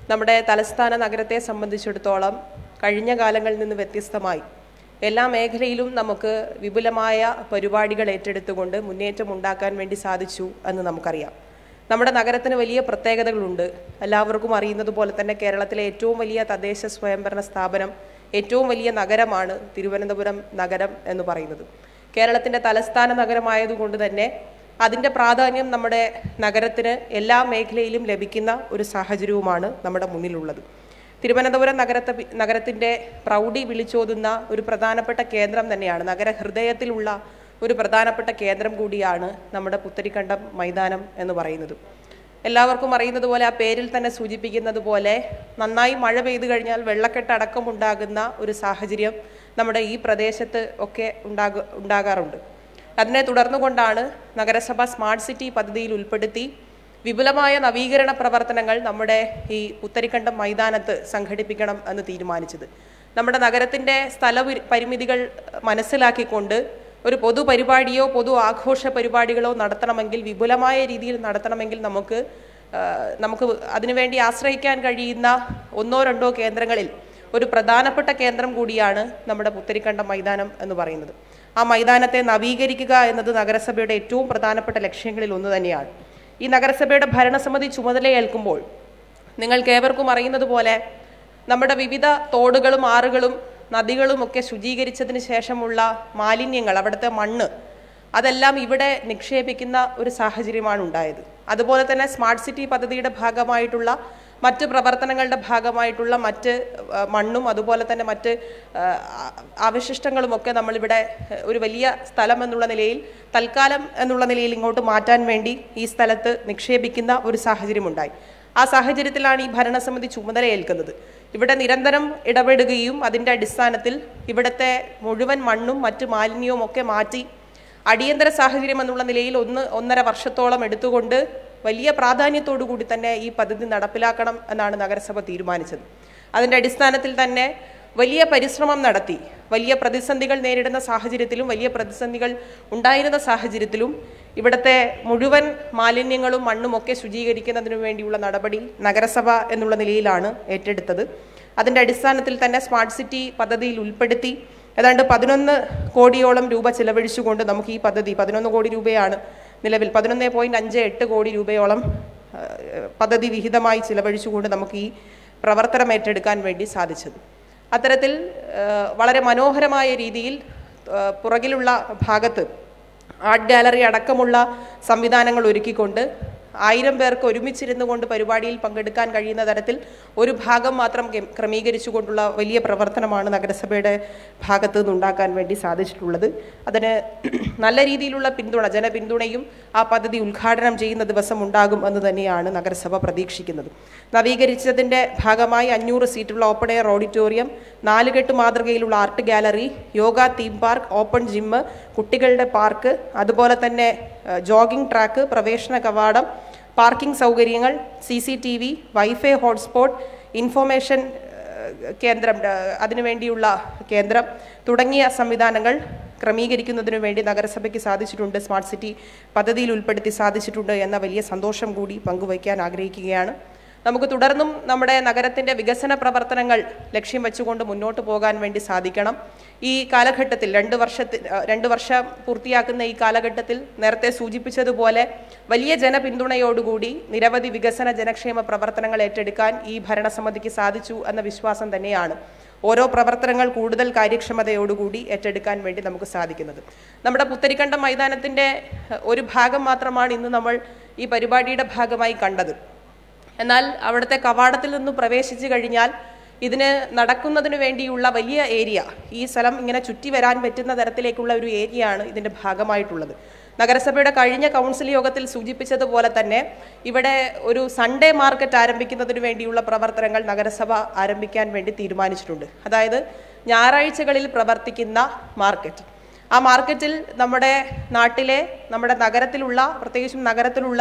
നമ്മുടെ തലസ്ഥാന നഗരത്തെ സംബന്ധിച്ചിടത്തോളം കഴിഞ്ഞ കാലങ്ങളിൽ നിന്ന് വ്യത്യസ്തമായി എല്ലാ മേഖലയിലും നമുക്ക് വിപുലമായ പരിപാടികൾ ഏറ്റെടുത്തുകൊണ്ട് മുന്നേറ്റം ഉണ്ടാക്കാൻ വേണ്ടി സാധിച്ചു എന്ന് നമുക്കറിയാം നമ്മുടെ നഗരത്തിന് വലിയ പ്രത്യേകതകളുണ്ട് എല്ലാവർക്കും അറിയുന്നത് പോലെ തന്നെ കേരളത്തിലെ ഏറ്റവും വലിയ തദ്ദേശ സ്വയംഭരണ സ്ഥാപനം ഏറ്റവും വലിയ നഗരമാണ് തിരുവനന്തപുരം നഗരം എന്ന് പറയുന്നത് കേരളത്തിൻ്റെ തലസ്ഥാന നഗരമായതുകൊണ്ട് തന്നെ അതിൻ്റെ പ്രാധാന്യം നമ്മുടെ നഗരത്തിന് എല്ലാ മേഖലയിലും ലഭിക്കുന്ന ഒരു സാഹചര്യവുമാണ് നമ്മുടെ മുന്നിലുള്ളത് തിരുവനന്തപുരം നഗരത്തെ നഗരത്തിൻ്റെ പ്രൗഢി വിളിച്ചോതുന്ന ഒരു പ്രധാനപ്പെട്ട കേന്ദ്രം തന്നെയാണ് നഗരഹൃദയത്തിലുള്ള ഒരു പ്രധാനപ്പെട്ട കേന്ദ്രം കൂടിയാണ് നമ്മുടെ പുത്തരിക്കണ്ടം മൈതാനം എന്ന് പറയുന്നത് എല്ലാവർക്കും അറിയുന്നത് പോലെ ആ പേരിൽ തന്നെ സൂചിപ്പിക്കുന്നത് പോലെ നന്നായി മഴ പെയ്തു കഴിഞ്ഞാൽ വെള്ളക്കെട്ടടക്കം ഉണ്ടാകുന്ന ഒരു സാഹചര്യം നമ്മുടെ ഈ പ്രദേശത്ത് ഒക്കെ ഉണ്ടാക ഉണ്ടാകാറുണ്ട് അതിനെ തുടർന്നുകൊണ്ടാണ് നഗരസഭ സ്മാർട്ട് സിറ്റി പദ്ധതിയിൽ ഉൾപ്പെടുത്തി വിപുലമായ നവീകരണ പ്രവർത്തനങ്ങൾ നമ്മുടെ ഈ പുത്തരിക്കണ്ടം മൈതാനത്ത് സംഘടിപ്പിക്കണം എന്ന് തീരുമാനിച്ചത് നമ്മുടെ നഗരത്തിൻ്റെ സ്ഥല പരി- പരിമിതികൾ മനസ്സിലാക്കിക്കൊണ്ട് ഒരു പൊതു പരിപാടിയോ പൊതു ആഘോഷ പരിപാടികളോ നടത്തണമെങ്കിൽ വിപുലമായ രീതിയിൽ നടത്തണമെങ്കിൽ നമുക്ക് ആ, നമുക്ക് അതിനുവേണ്ടി ആശ്രയിക്കാൻ കഴിയുന്ന ഒന്നോ രണ്ടോ കേന്ദ്രങ്ങളിൽ ഒരു പ്രധാനപ്പെട്ട കേന്ദ്രം കൂടിയാണ് നമ്മുടെ പുത്തരിക്കണ്ടം മൈതാനം എന്ന് പറയുന്നത് ആ മൈതാനത്തെ നവീകരിക്കുക എന്നത് നഗരസഭയുടെ ഏറ്റവും പ്രധാനപ്പെട്ട ലക്ഷ്യങ്ങളിൽ ഒന്ന് തന്നെയാണ് ഈ നഗരസഭയുടെ ഭരണസമിതി ചുമതലയേൽക്കുമ്പോൾ നിങ്ങൾക്ക് ഏവർക്കും അറിയുന്നത് പോലെ നമ്മുടെ വിവിധ തോടുകളും ആറുകളും നദികളും ഒക്കെ ശുചീകരിച്ചതിന് ശേഷമുള്ള മാലിന്യങ്ങൾ അവിടുത്തെ മണ്ണ് അതെല്ലാം ഇവിടെ നിക്ഷേപിക്കുന്ന ഒരു സാഹചര്യമാണ് ഉണ്ടായത് അതുപോലെ തന്നെ സ്മാർട്ട് സിറ്റി പദ്ധതിയുടെ ഭാഗമായിട്ടുള്ള മറ്റ് പ്രവർത്തനങ്ങളുടെ ഭാഗമായിട്ടുള്ള മറ്റ് ആ, മണ്ണും അതുപോലെ തന്നെ മറ്റ് ആ, അവശിഷ്ടങ്ങളുമൊക്കെ നമ്മളിവിടെ ആ, ഒരു വലിയ സ്ഥലം എന്നുള്ള നിലയിൽ തൽക്കാലം എന്നുള്ള നിലയിൽ ഇങ്ങോട്ട് മാറ്റാൻ വേണ്ടി ഈ സ്ഥലത്ത് നിക്ഷേപിക്കുന്ന ഒരു സാഹചര്യമുണ്ടായി ആ സാഹചര്യത്തിലാണ് ഈ ഭരണസമിതി ചുമതലയേൽക്കുന്നത് ഇവിടെ നിരന്തരം ഇടപെടുകയും അതിൻ്റെ അടിസ്ഥാനത്തിൽ ഇവിടുത്തെ മുഴുവൻ മണ്ണും മറ്റ് മാലിന്യവും ഒക്കെ മാറ്റി അടിയന്തര സാഹചര്യം എന്നുള്ള നിലയിൽ ഒന്ന് ഒന്നര വർഷത്തോളം എടുത്തുകൊണ്ട് വലിയ പ്രാധാന്യത്തോടു കൂടി തന്നെ ഈ പദ്ധതി നടപ്പിലാക്കണം എന്നാണ് നഗരസഭ തീരുമാനിച്ചത് അതിൻ്റെ അടിസ്ഥാനത്തിൽ തന്നെ വലിയ പരിശ്രമം നടത്തി വലിയ പ്രതിസന്ധികൾ നേരിടുന്ന സാഹചര്യത്തിലും വലിയ പ്രതിസന്ധികൾ ഉണ്ടായിരുന്ന സാഹചര്യത്തിലും ഇവിടുത്തെ മുഴുവൻ മാലിന്യങ്ങളും മണ്ണും ഒക്കെ ശുചീകരിക്കുന്നതിനു വേണ്ടിയുള്ള നടപടി നഗരസഭ എന്നുള്ള നിലയിലാണ് ഏറ്റെടുത്തത് അതിൻ്റെ അടിസ്ഥാനത്തിൽ തന്നെ സ്മാർട്ട് സിറ്റി പദ്ധതിയിൽ ഉൾപ്പെടുത്തി ഏതാണ്ട് പതിനൊന്ന് കോടിയോളം രൂപ ചിലവഴിച്ചുകൊണ്ട് നമുക്ക് ഈ പദ്ധതി പതിനൊന്ന് കോടി രൂപയാണ് നിലവിൽ പതിനൊന്ന് പോയിന്റ് അഞ്ച് എട്ട് കോടി രൂപയോളം ആ, പദ്ധതി വിഹിതമായി ചിലവഴിച്ചുകൊണ്ട് നമുക്ക് ഈ പ്രവർത്തനം ഏറ്റെടുക്കാൻ വേണ്ടി സാധിച്ചത് അത്തരത്തിൽ ആ, വളരെ മനോഹരമായ രീതിയിൽ ആ, പുറകിലുള്ള ഭാഗത്ത് ആർട്ട് ഗാലറി അടക്കമുള്ള സംവിധാനങ്ങൾ ഒരുക്കിക്കൊണ്ട് ആയിരം പേർക്ക് ഒരുമിച്ചിരുന്നു കൊണ്ട് പരിപാടിയിൽ പങ്കെടുക്കാൻ കഴിയുന്ന തരത്തിൽ ഒരു ഭാഗം മാത്രം ക്രമ- ക്രമീകരിച്ചുകൊണ്ടുള്ള വലിയ പ്രവർത്തനമാണ് നഗരസഭയുടെ ഭാഗത്തു നിന്നുണ്ടാക്കാൻ വേണ്ടി സാധിച്ചിട്ടുള്ളത് അതിന് നല്ല രീതിയിലുള്ള പിന്തുണ ജനപിന്തുണയും ആ പദ്ധതി ഉദ്ഘാടനം ചെയ്യുന്ന ദിവസം ഉണ്ടാകും എന്ന് തന്നെയാണ് നഗരസഭ പ്രതീക്ഷിക്കുന്നത് നവീകരിച്ചതിൻ്റെ ഭാഗമായി അഞ്ഞൂറ് സീറ്റുള്ള ഓപ്പൺ എയർ ഓഡിറ്റോറിയം നാലുകെട്ട് മാതൃകയിലുള്ള art gallery yoga theme park open gym കുട്ടികളുടെ പാർക്ക് അതുപോലെ തന്നെ ഏഹ്, ജോഗിംഗ് ട്രാക്ക് പ്രവേശന കവാടം പാർക്കിംഗ് സൗകര്യങ്ങൾ C C T V wifi hotspot information ഏഹ്, കേന്ദ്രം ഏഹ്, അതിനുവേണ്ടിയുള്ള കേന്ദ്രം തുടങ്ങിയ സംവിധാനങ്ങൾ ക്രമീകരിക്കുന്നതിനു വേണ്ടി നഗരസഭയ്ക്ക് സാധിച്ചിട്ടുണ്ട് സ്മാർട്ട് സിറ്റി പദ്ധതിയിൽ ഉൾപ്പെടുത്തി സാധിച്ചിട്ടുണ്ട് എന്ന വലിയ സന്തോഷം കൂടി പങ്കുവയ്ക്കാൻ ആഗ്രഹിക്കുകയാണ് നമുക്ക് തുടർന്നും നമ്മുടെ നഗരത്തിൻ്റെ വികസന പ്രവർത്തനങ്ങൾ ലക്ഷ്യം വെച്ചുകൊണ്ട് മുന്നോട്ട് പോകാൻ വേണ്ടി സാധിക്കണം ഈ കാലഘട്ടത്തിൽ രണ്ട് വർഷത്തിൽ രണ്ട് വർഷം പൂർത്തിയാക്കുന്ന ഈ കാലഘട്ടത്തിൽ നേരത്തെ സൂചിപ്പിച്ചതുപോലെ വലിയ ജനപിന്തുണയോടുകൂടി നിരവധി വികസന ജനക്ഷേമ പ്രവർത്തനങ്ങൾ ഏറ്റെടുക്കാൻ ഈ ഭരണസമിതിക്ക് സാധിച്ചു എന്ന വിശ്വാസം തന്നെയാണ് ഓരോ പ്രവർത്തനങ്ങൾ കൂടുതൽ കാര്യക്ഷമതയോടുകൂടി ഏറ്റെടുക്കാൻ വേണ്ടി നമുക്ക് സാധിക്കുന്നത് നമ്മുടെ പുത്തരിക്കണ്ടം മൈതാനത്തിൻ്റെ ഒരു ഭാഗം മാത്രമാണ് ഇന്ന് നമ്മൾ ഈ പരിപാടിയുടെ ഭാഗമായി കണ്ടത് എന്നാൽ അവിടുത്തെ കവാടത്തിൽ നിന്ന് പ്രവേശിച്ചു കഴിഞ്ഞാൽ ഇതിന് നടക്കുന്നതിന് വേണ്ടിയുള്ള വലിയ ഏരിയ ഈ സ്ഥലം ഇങ്ങനെ ചുറ്റി വരാൻ പറ്റുന്ന തരത്തിലേക്കുള്ള ഒരു ഏരിയയാണ് ഇതിൻ്റെ ഭാഗമായിട്ടുള്ളത് നഗരസഭയുടെ കഴിഞ്ഞ കൗൺസിൽ യോഗത്തിൽ സൂചിപ്പിച്ചതുപോലെ തന്നെ ഇവിടെ ഒരു സൺഡേ മാർക്കറ്റ് ആരംഭിക്കുന്നതിന് വേണ്ടിയുള്ള പ്രവർത്തനങ്ങൾ നഗരസഭ ആരംഭിക്കാൻ വേണ്ടി തീരുമാനിച്ചിട്ടുണ്ട് അതായത് ഞായറാഴ്ചകളിൽ പ്രവർത്തിക്കുന്ന മാർക്കറ്റ് ആ മാർക്കറ്റിൽ നമ്മുടെ നാട്ടിലെ നമ്മുടെ നഗരത്തിലുള്ള പ്രത്യേകിച്ചും നഗരത്തിലുള്ള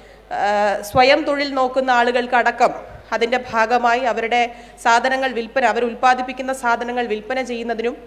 ആ, സ്വയം തൊഴിൽ നോക്കുന്ന ആളുകൾക്കടക്കം അതിൻ്റെ ഭാഗമായി അവരുടെ സാധനങ്ങൾ വിൽപ്പന അവർ ഉൽപ്പാദിപ്പിക്കുന്ന സാധനങ്ങൾ വിൽപ്പന ചെയ്യുന്നതിനും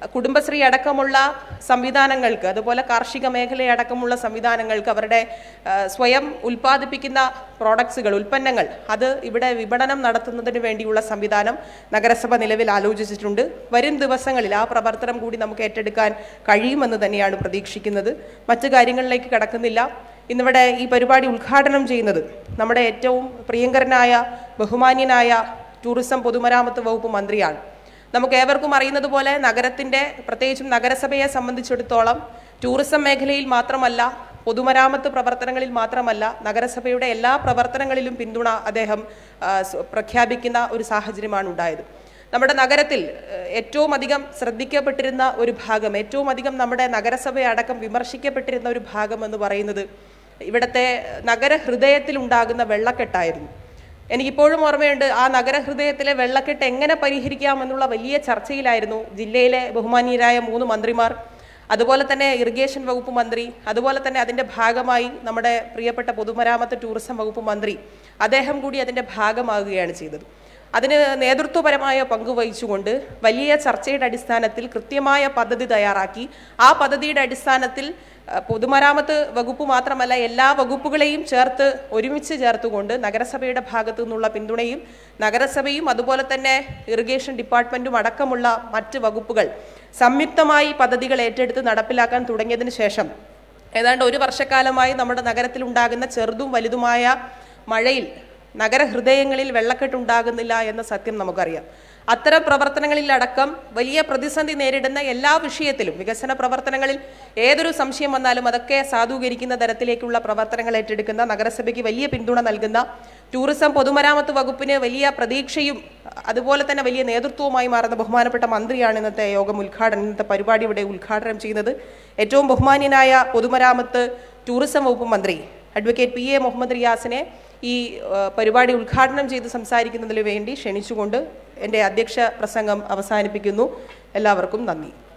കുടുംബശ്രീ അടക്കമുള്ള സംവിധാനങ്ങൾക്ക് അതുപോലെ കാർഷിക മേഖലയടക്കമുള്ള സംവിധാനങ്ങൾക്ക് അവരുടെ ആ, സ്വയം ഉൽപ്പാദിപ്പിക്കുന്ന പ്രോഡക്ട്സുകൾ ഉൽപ്പന്നങ്ങൾ അത് ഇവിടെ വിപണനം നടത്തുന്നതിന് വേണ്ടിയുള്ള സംവിധാനം നഗരസഭ നിലവിൽ ആലോചിച്ചിട്ടുണ്ട് വരും ദിവസങ്ങളിൽ ആ പ്രവർത്തനം കൂടി നമുക്ക് ഏറ്റെടുക്കാൻ കഴിയുമെന്ന് തന്നെയാണ് പ്രതീക്ഷിക്കുന്നത് മറ്റു കാര്യങ്ങളിലേക്ക് കടക്കുന്നില്ല ഇന്നിവിടെ ഈ പരിപാടി ഉദ്ഘാടനം ചെയ്യുന്നത് നമ്മുടെ ഏറ്റവും പ്രിയങ്കരനായ ബഹുമാന്യനായ ടൂറിസം പൊതുമരാമത്ത് വകുപ്പ് മന്ത്രിയാണ് നമുക്ക് ഏവർക്കും അറിയുന്നത് പോലെ നഗരത്തിന്റെ പ്രത്യേകിച്ചും നഗരസഭയെ സംബന്ധിച്ചിടത്തോളം ടൂറിസം മേഖലയിൽ മാത്രമല്ല പൊതുമരാമത്ത് പ്രവർത്തനങ്ങളിൽ മാത്രമല്ല നഗരസഭയുടെ എല്ലാ പ്രവർത്തനങ്ങളിലും പിന്തുണ അദ്ദേഹം ആ, സ് പ്രഖ്യാപിക്കുന്ന ഒരു സാഹചര്യമാണ് ഉണ്ടായത് നമ്മുടെ നഗരത്തിൽ ഏഹ്, ഏറ്റവും അധികം ശ്രദ്ധിക്കപ്പെട്ടിരുന്ന ഒരു ഭാഗം ഏറ്റവും അധികം നമ്മുടെ നഗരസഭയടക്കം വിമർശിക്കപ്പെട്ടിരുന്ന ഒരു ഭാഗം എന്ന് പറയുന്നത് ഇവിടുത്തെ നഗരഹൃദയത്തിൽ ഉണ്ടാകുന്ന വെള്ളക്കെട്ടായിരുന്നു എനിക്കിപ്പോഴും ഓർമ്മയുണ്ട് ആ നഗരഹൃദയത്തിലെ വെള്ളക്കെട്ട് എങ്ങനെ പരിഹരിക്കാമെന്നുള്ള വലിയ ചർച്ചയിലായിരുന്നു ജില്ലയിലെ ബഹുമാനീയരായ മൂന്ന് മന്ത്രിമാർ അതുപോലെ തന്നെ ഇറിഗേഷൻ വകുപ്പ് മന്ത്രി അതുപോലെ തന്നെ അതിൻ്റെ ഭാഗമായി നമ്മുടെ പ്രിയപ്പെട്ട പൊതുമരാമത്ത് ടൂറിസം വകുപ്പ് മന്ത്രി അദ്ദേഹം കൂടി അതിൻ്റെ ഭാഗമാകുകയാണ് ചെയ്തത് അതിന് നേതൃത്വപരമായ പങ്ക് വഹിച്ചുകൊണ്ട് വലിയ ചർച്ചയുടെ അടിസ്ഥാനത്തിൽ കൃത്യമായ പദ്ധതി തയ്യാറാക്കി ആ പദ്ധതിയുടെ അടിസ്ഥാനത്തിൽ അഹ്, പൊതുമരാമത്ത് വകുപ്പ് മാത്രമല്ല എല്ലാ വകുപ്പുകളെയും ചേർത്ത് ഒരുമിച്ച് ചേർത്തുകൊണ്ട് നഗരസഭയുടെ ഭാഗത്തു നിന്നുള്ള പിന്തുണയും നഗരസഭയും അതുപോലെ തന്നെ ഇറിഗേഷൻ ഡിപ്പാർട്ട്മെന്റും അടക്കമുള്ള മറ്റ് വകുപ്പുകൾ സംയുക്തമായി പദ്ധതികൾ ഏറ്റെടുത്ത് നടപ്പിലാക്കാൻ തുടങ്ങിയതിന് ശേഷം ഏതാണ്ട് ഒരു വർഷക്കാലമായി നമ്മുടെ നഗരത്തിൽ ഉണ്ടാകുന്ന ചെറുതും വലുതുമായ മഴയിൽ നഗരഹൃദയങ്ങളിൽ വെള്ളക്കെട്ടുണ്ടാകുന്നില്ല എന്ന സത്യം നമുക്കറിയാം അത്തരം പ്രവർത്തനങ്ങളിലടക്കം വലിയ പ്രതിസന്ധി നേരിടുന്ന എല്ലാ വിഷയത്തിലും വികസന പ്രവർത്തനങ്ങളിൽ ഏതൊരു സംശയം വന്നാലും അതൊക്കെ സാധൂകരിക്കുന്ന തരത്തിലേക്കുള്ള പ്രവർത്തനങ്ങൾ ഏറ്റെടുക്കുന്ന നഗരസഭയ്ക്ക് വലിയ പിന്തുണ നൽകുന്ന ടൂറിസം പൊതുമരാമത്ത് വകുപ്പിന് വലിയ പ്രതീക്ഷയും അതുപോലെ തന്നെ വലിയ നേതൃത്വവുമായി മാറുന്ന ബഹുമാനപ്പെട്ട മന്ത്രിയാണ് ഇന്നത്തെ യോഗം ഉദ്ഘാടനം ഇന്നത്തെ പരിപാടി ഇവിടെ ഉദ്ഘാടനം ചെയ്യുന്നത് ഏറ്റവും ബഹുമാന്യനായ പൊതുമരാമത്ത് ടൂറിസം വകുപ്പ് മന്ത്രി അഡ്വക്കേറ്റ് പി എ മുഹമ്മദ് റിയാസിനെ ഈ ആ, പരിപാടി ഉദ്ഘാടനം ചെയ്ത് സംസാരിക്കുന്നതിന് വേണ്ടി ക്ഷണിച്ചുകൊണ്ട് എൻ്റെ അധ്യക്ഷ പ്രസംഗം അവസാനിപ്പിക്കുന്നു എല്ലാവർക്കും നന്ദി